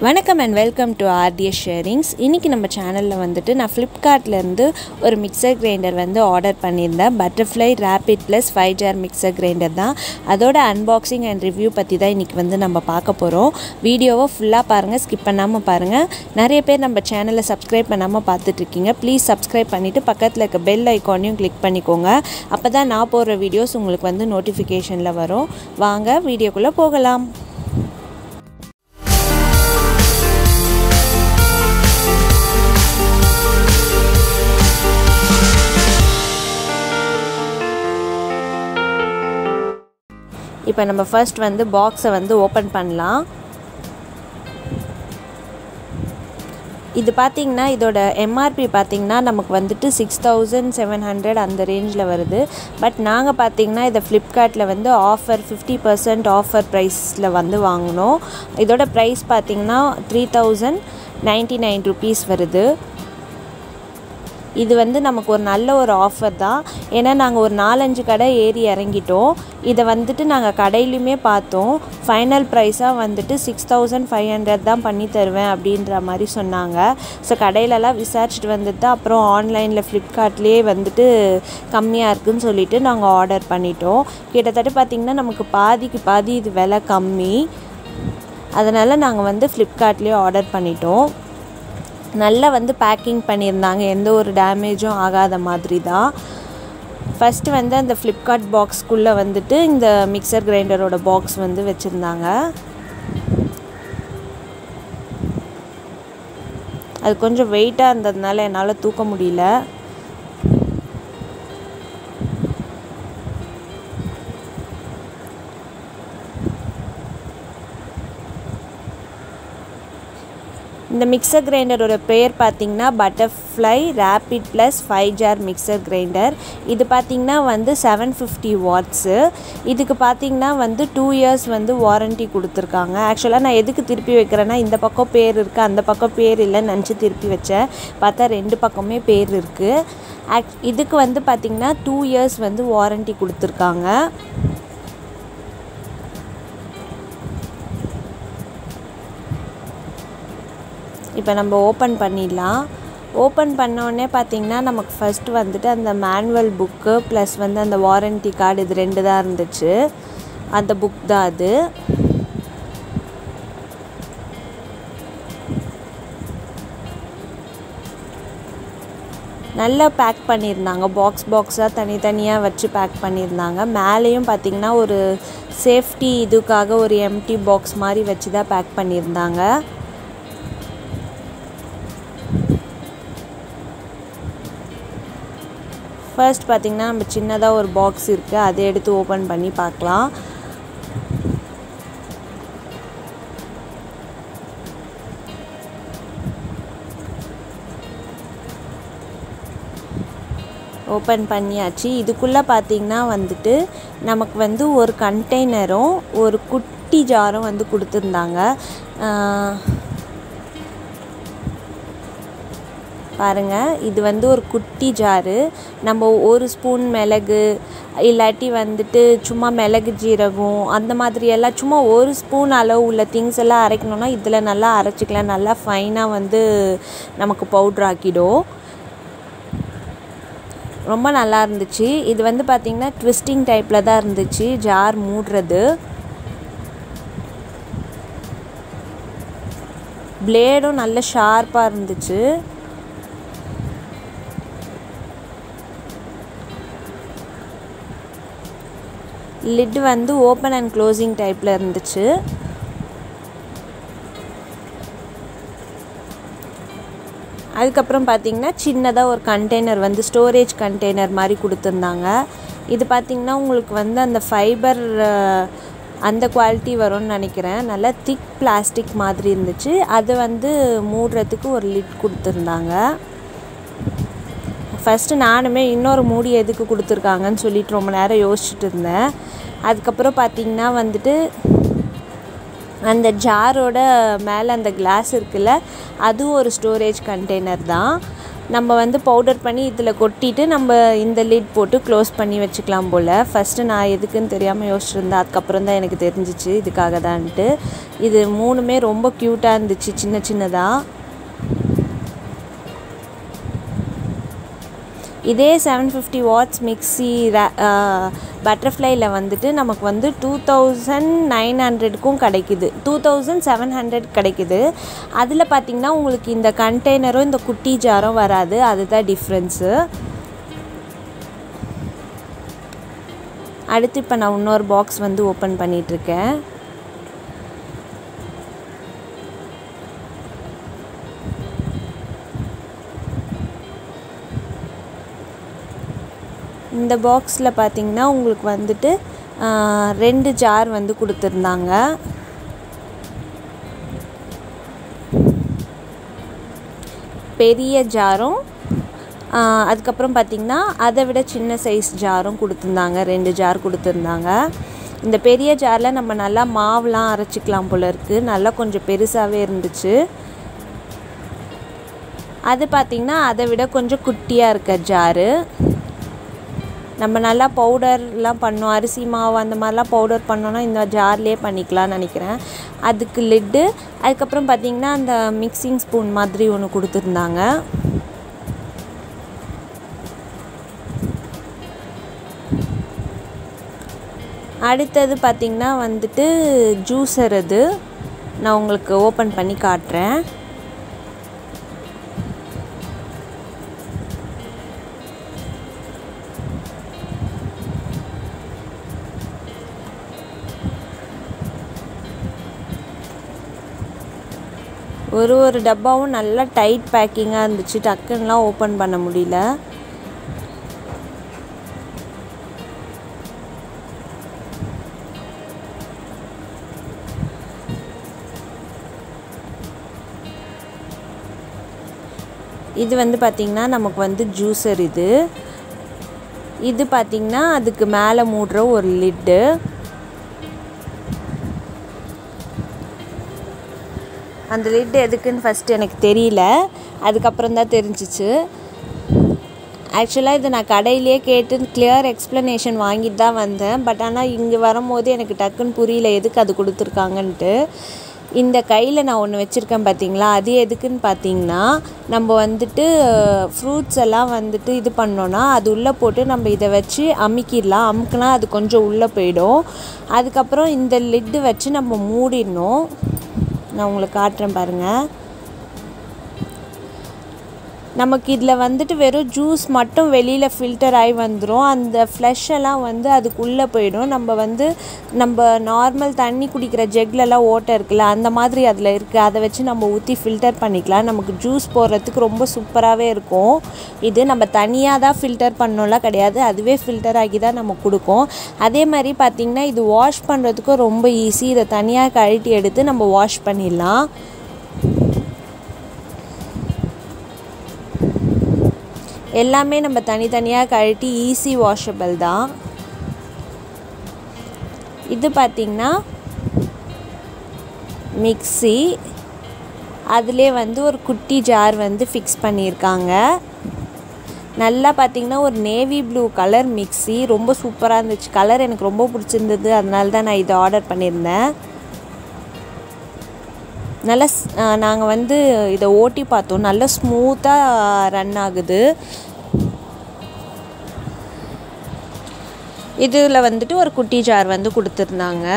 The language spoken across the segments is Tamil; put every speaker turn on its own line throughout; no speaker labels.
வணக்கம் and welcome to RTS sharings இன்றைக்கி நம்ம சேனலில் வந்துட்டு நான் ஃப்ளிப்கார்ட்லேருந்து ஒரு மிக்சர் கிரைண்டர் வந்து ஆர்டர் பண்ணியிருந்தேன் butterfly rapid plus five jar mixer grinder தான் அதோட அன்பாக்சிங் அண்ட் ரிவ்யூ பற்றி தான் இன்றைக்கி வந்து நம்ம பார்க்க போகிறோம் வீடியோவை ஃபுல்லாக பாருங்கள் ஸ்கிப் பண்ணாமல் பாருங்கள் நிறைய பேர் நம்ம சேனலை சப்ஸ்கிரைப் பண்ணாமல் பார்த்துட்ருக்கீங்க ப்ளீஸ் சப்ஸ்கிரைப் பண்ணிவிட்டு பக்கத்தில் இருக்க பெல் ஐக்கானையும் கிளிக் பண்ணிக்கோங்க அப்போ தான் நான் போடுற வீடியோஸ் உங்களுக்கு வந்து நோட்டிஃபிகேஷனில் வரும் வாங்க வீடியோக்குள்ளே போகலாம் இப்போ நம்ம ஃபர்ஸ்ட் வந்து பாக்ஸை வந்து ஓப்பன் பண்ணலாம் இது பார்த்திங்கன்னா இதோட எம்ஆர்பி பார்த்திங்கன்னா நமக்கு வந்துட்டு சிக்ஸ் தௌசண்ட் செவன் ஹண்ட்ரட் அந்த ரேஞ்சில் வருது பட் நாங்கள் பார்த்திங்கன்னா இதை ஃப்ளிப்கார்ட்டில் வந்து ஆஃபர் ஃபிஃப்டி பர்சன்ட் ஆஃபர் ப்ரைஸில் வந்து வாங்கினோம் இதோட ப்ரைஸ் பார்த்திங்கன்னா three thousand ninety nine rupees வருது இது வந்து நமக்கு ஒரு நல்ல ஒரு ஆஃபர் தான் ஏன்னா நாங்கள் ஒரு நாலஞ்சு கடை ஏறி இறங்கிட்டோம் இதை வந்துட்டு நாங்கள் கடையிலையுமே பார்த்தோம் ஃபைனல் ப்ரைஸாக வந்துட்டு சிக்ஸ் தௌசண்ட் ஃபைவ் ஹண்ட்ரட் தான் பண்ணி தருவேன் அப்படின்ற மாதிரி சொன்னாங்க ஸோ கடையிலலாம் விசாரிச்சுட்டு வந்துட்டு அப்புறம் ஆன்லைனில் ஃப்ளிப்கார்ட்லேயே வந்துட்டு கம்மியாக இருக்குதுன்னு சொல்லிட்டு நாங்கள் ஆர்டர் பண்ணிட்டோம் கிட்டத்தட்ட பார்த்திங்கன்னா நமக்கு பாதிக்கு பாதி இது விலை கம்மி அதனால் நாங்கள் வந்து ஃப்ளிப்கார்ட்லேயே ஆர்டர் பண்ணிட்டோம் நல்லா வந்து பேக்கிங் பண்ணியிருந்தாங்க எந்த ஒரு டேமேஜும் ஆகாத மாதிரி தான் ஃபஸ்ட்டு வந்து அந்த ஃப்ளிப்கார்ட் பாக்ஸ்க்குள்ளே வந்துட்டு இந்த மிக்சர் கிரைண்டரோட பாக்ஸ் வந்து வச்சுருந்தாங்க அது கொஞ்சம் வெயிட்டாக இருந்ததுனால என்னால் தூக்க முடியல இந்த மிக்சர் கிரைண்டரோட பேர் பார்த்திங்கன்னா butterfly rapid plus five jar mixer grinder இது பார்த்திங்கன்னா வந்து செவன் ஃபிஃப்டி வாட்ஸு இதுக்கு பார்த்திங்கன்னா வந்து டூ இயர்ஸ் வந்து வாரண்ட்டி கொடுத்துருக்காங்க ஆக்சுவலாக நான் எதுக்கு திருப்பி வைக்கிறேன்னா இந்த பக்கம் பேர் இருக்குது அந்த பக்கம் பேர் இல்லைன்னு நினச்சி திருப்பி வச்சேன் பார்த்தா ரெண்டு பக்கமே பேர் இருக்குது ஆக் இதுக்கு வந்து பார்த்திங்கன்னா டூ இயர்ஸ் வந்து வாரண்ட்டி கொடுத்துருக்காங்க இப்போ நம்ம ஓப்பன் பண்ணிடலாம் ஓப்பன் பண்ணோடனே பார்த்திங்கன்னா நமக்கு ஃபஸ்ட்டு வந்துட்டு அந்த மேனுவல் புக்கு ப்ளஸ் வந்து அந்த வாரண்ட்டி கார்டு இது ரெண்டு தான் இருந்துச்சு அந்த புக் தான் அது நல்லா பேக் பண்ணியிருந்தாங்க பாக்ஸ் பாக்ஸாக தனித்தனியாக வச்சு பேக் பண்ணியிருந்தாங்க மேலேயும் பார்த்திங்கன்னா ஒரு சேஃப்டி இதுக்காக ஒரு எம்டி பாக்ஸ் மாதிரி வச்சு தான் பேக் பண்ணியிருந்தாங்க ஃபர்ஸ்ட் பார்த்திங்கன்னா நம்ம சின்னதாக ஒரு பாக்ஸ் இருக்குது அதை எடுத்து ஓப்பன் பண்ணி பார்க்கலாம் ஓப்பன் பண்ணியாச்சு இதுக்குள்ளே பார்த்திங்கன்னா வந்துட்டு நமக்கு வந்து ஒரு கண்டெய்னரும் ஒரு குட்டி ஜாரும் வந்து கொடுத்துருந்தாங்க பாருங்கள் இது வந்து ஒரு குட்டி ஜாரு நம்ம ஒரு ஸ்பூன் மிளகு இல்லாட்டி வந்துட்டு சும்மா மிளகு ஜீரகம் அந்த மாதிரி எல்லாம் சும்மா ஒரு ஸ்பூன் அளவு உள்ள திங்ஸ் எல்லாம் அரைக்கணுன்னா இதில் நல்லா அரைச்சிக்கலாம் நல்லா ஃபைனாக வந்து நமக்கு பவுட்ரு ஆக்கிடும் ரொம்ப நல்லா இருந்துச்சு இது வந்து பார்த்திங்கன்னா ட்விஸ்டிங் டைப்பில் தான் இருந்துச்சு ஜார் மூடுறது பிளேடும் நல்ல ஷார்ப்பாக இருந்துச்சு லிட் வந்து ஓப்பன் அண்ட் க்ளோசிங் டைப்பில் இருந்துச்சு அதுக்கப்புறம் பார்த்திங்கன்னா சின்னதாக ஒரு கண்டெய்னர் வந்து ஸ்டோரேஜ் கண்டெய்னர் மாதிரி கொடுத்துருந்தாங்க இது பார்த்திங்கன்னா உங்களுக்கு வந்து அந்த ஃபைபர் அந்த குவாலிட்டி வரும்னு நினைக்கிறேன் நல்லா திக் பிளாஸ்டிக் மாதிரி இருந்துச்சு அது வந்து மூடுறதுக்கு ஒரு லிட் கொடுத்துருந்தாங்க ஃபஸ்ட்டு நானுமே இன்னொரு மூடி எதுக்கு கொடுத்துருக்காங்கன்னு சொல்லிட்டு ரொம்ப நேரம் யோசிச்சுட்டு இருந்தேன் அதுக்கப்புறம் பார்த்திங்கன்னா வந்துட்டு அந்த ஜாரோட மேலே அந்த கிளாஸ் இருக்குல்ல அதுவும் ஒரு ஸ்டோரேஜ் கண்டெய்னர் தான் நம்ம வந்து பவுடர் பண்ணி இதில் கொட்டிட்டு நம்ம இந்த லிட் போட்டு க்ளோஸ் பண்ணி வச்சுக்கலாம் போல் ஃபஸ்ட்டு நான் எதுக்குன்னு தெரியாமல் யோசிச்சிருந்தேன் அதுக்கப்புறம் தான் எனக்கு தெரிஞ்சிச்சு இதுக்காக தான்ட்டு இது மூணுமே ரொம்ப க்யூட்டாக இருந்துச்சு சின்ன சின்னதாக இதே செவன் ஃபிஃப்டி வாட்ஸ் மிக்ஸி பட்டர்ஃப்ளைல வந்துட்டு நமக்கு வந்து டூ தௌசண்ட் நைன் ஹண்ட்ரடுக்கும் கிடைக்குது டூ தௌசண்ட் செவன் ஹண்ட்ரட் கிடைக்குது அதில் பார்த்திங்கன்னா உங்களுக்கு இந்த கண்டெய்னரும் இந்த குட்டி ஜாரும் வராது அதுதான் டிஃப்ரென்ஸு அடுத்து இப்போ நான் இன்னொரு பாக்ஸ் வந்து ஓப்பன் பண்ணிகிட்ருக்கேன் இந்த பாக்ஸில் பார்த்திங்கன்னா உங்களுக்கு வந்துட்டு ரெண்டு ஜார் வந்து கொடுத்துருந்தாங்க பெரிய ஜாரும் அதுக்கப்புறம் பார்த்திங்கன்னா அதை விட சின்ன சைஸ் ஜாரும் கொடுத்துருந்தாங்க ரெண்டு ஜார் கொடுத்துருந்தாங்க இந்த பெரிய ஜாரில் நம்ம நல்லா மாவுலாம் அரைச்சிக்கலாம் போல இருக்குது நல்லா கொஞ்சம் பெருசாகவே இருந்துச்சு அது பார்த்திங்கன்னா அதை விட கொஞ்சம் குட்டியாக இருக்க ஜாரு நம்ம நல்லா பவுடர்லாம் பண்ணோம் அரிசி மாவு அந்த மாதிரிலாம் பவுடர் பண்ணோன்னா இந்த ஜார்லேயே பண்ணிக்கலாம்னு நினைக்கிறேன் அதுக்கு லிட்டு அதுக்கப்புறம் பார்த்திங்கன்னா அந்த மிக்சிங் ஸ்பூன் மாதிரி ஒன்று கொடுத்துருந்தாங்க அடுத்தது பார்த்திங்கன்னா வந்துட்டு ஜூஸர் அது நான் உங்களுக்கு ஓப்பன் பண்ணி காட்டுறேன் ஒரு ஒரு டப்பாவும் நல்லா டைட் பேக்கிங்காக இருந்துச்சு டக்குன்னெலாம் ஓப்பன் பண்ண முடியல இது வந்து பார்த்திங்கன்னா நமக்கு வந்து ஜூஸர் இது இது பார்த்திங்கன்னா அதுக்கு மேலே மூடுற ஒரு லிட்டு அந்த லிட் எதுக்குன்னு ஃபஸ்ட்டு எனக்கு தெரியல அதுக்கப்புறம் தான் தெரிஞ்சிச்சு ஆக்சுவலாக இது நான் கடையிலேயே கேட்டு கிளியர் எக்ஸ்ப்ளனேஷன் வாங்கிட்டு தான் வந்தேன் பட் ஆனால் இங்கே வரும்போது எனக்கு டக்குன்னு புரியல எதுக்கு அது கொடுத்துருக்காங்கன்ட்டு இந்த கையில் நான் ஒன்று வச்சுருக்கேன் பார்த்தீங்களா அது எதுக்குன்னு பார்த்தீங்கன்னா நம்ம வந்துட்டு ஃப்ரூட்ஸ் எல்லாம் வந்துட்டு இது பண்ணோன்னா அது உள்ளே போட்டு நம்ம இதை வச்சு அமுக்கிடலாம் அமுக்குனா அது கொஞ்சம் உள்ளே போயிடும் அதுக்கப்புறம் இந்த லிட்டு வச்சு நம்ம மூடிடணும் நான் உங்களுக்கு காட்டுறேன் பாருங்கள் நமக்கு இதில் வந்துட்டு வெறும் ஜூஸ் மட்டும் வெளியில் ஃபில்டர் ஆகி வந்துடும் அந்த ஃப்ளஷ் எல்லாம் வந்து அதுக்குள்ளே போயிடும் நம்ம வந்து நம்ம நார்மல் தண்ணி குடிக்கிற ஜெக்லெல்லாம் ஓட்டை இருக்குல்ல அந்த மாதிரி அதில் இருக்குது அதை வச்சு நம்ம ஊற்றி ஃபில்டர் பண்ணிக்கலாம் நமக்கு ஜூஸ் போடுறதுக்கு ரொம்ப சூப்பராகவே இருக்கும் இது நம்ம தனியாக தான் ஃபில்டர் பண்ணோம்லாம் கிடையாது அதுவே ஃபில்டர் ஆகி தான் நம்ம கொடுக்கும் அதே மாதிரி பார்த்திங்கன்னா இது வாஷ் பண்ணுறதுக்கும் ரொம்ப ஈஸி இதை தனியாக கழட்டி எடுத்து நம்ம வாஷ் பண்ணிடலாம் எல்லாமே நம்ம தனித்தனியாக கழட்டி ஈஸி வாஷபிள் தான் இது பார்த்திங்கன்னா மிக்ஸி அதிலே வந்து ஒரு குட்டி ஜார் வந்து ஃபிக்ஸ் பண்ணியிருக்காங்க நல்லா பார்த்திங்கன்னா ஒரு நேவி ப்ளூ கலர் மிக்ஸி ரொம்ப சூப்பராக இருந்துச்சு கலர் எனக்கு ரொம்ப பிடிச்சிருந்தது அதனால தான் நான் இதை ஆர்டர் பண்ணியிருந்தேன் நல்லா நாங்கள் வந்து இதை ஓட்டி பார்த்தோம் நல்லா ஸ்மூத்தாக ரன் ஆகுது இதில் வந்துட்டு ஒரு குட்டி ஜார் வந்து கொடுத்துருந்தாங்க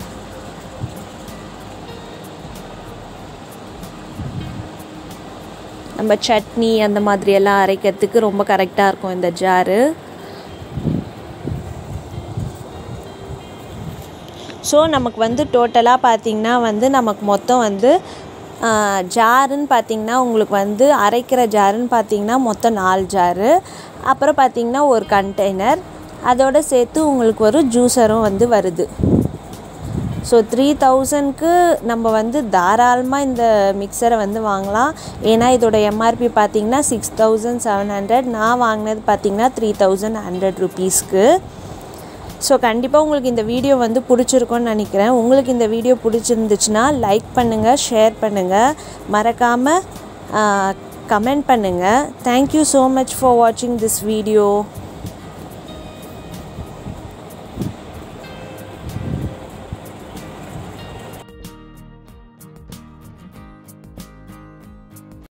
நம்ம சட்னி அந்த மாதிரியெல்லாம் அரைக்கிறதுக்கு ரொம்ப கரெக்டாக இருக்கும் இந்த ஜாரு ஸோ நமக்கு வந்து டோட்டலாக பார்த்திங்கன்னா வந்து நமக்கு மொத்தம் வந்து ஜாருன்னு பார்த்திங்கன்னா உங்களுக்கு வந்து அரைக்கிற ஜாருன்னு பார்த்திங்கன்னா மொத்தம் நாலு ஜாரு அப்புறம் பார்த்திங்கன்னா ஒரு கண்டெய்னர் அதோடு சேர்த்து உங்களுக்கு ஒரு ஜூஸரும் வந்து வருது ஸோ த்ரீ தௌசண்ட்க்கு நம்ம வந்து தாராளமாக இந்த மிக்சரை வந்து வாங்கலாம் ஏன்னா இதோட எம்ஆர்பி பார்த்திங்கன்னா சிக்ஸ் தௌசண்ட் செவன் ஹண்ட்ரட் நான் வாங்கினது பார்த்திங்கன்னா த்ரீ தௌசண்ட் ஹண்ட்ரட் ருபீஸ்க்கு ஸோ கண்டிப்பாக உங்களுக்கு இந்த வீடியோ வந்து பிடிச்சிருக்கும்னு நினைக்கிறேன் உங்களுக்கு இந்த வீடியோ பிடிச்சிருந்துச்சுன்னா லைக் பண்ணுங்கள் ஷேர் பண்ணுங்கள் மறக்காமல் கமெண்ட் பண்ணுங்கள் தேங்க்யூ ஸோ மச் ஃபார் வாட்சிங் திஸ் வீடியோ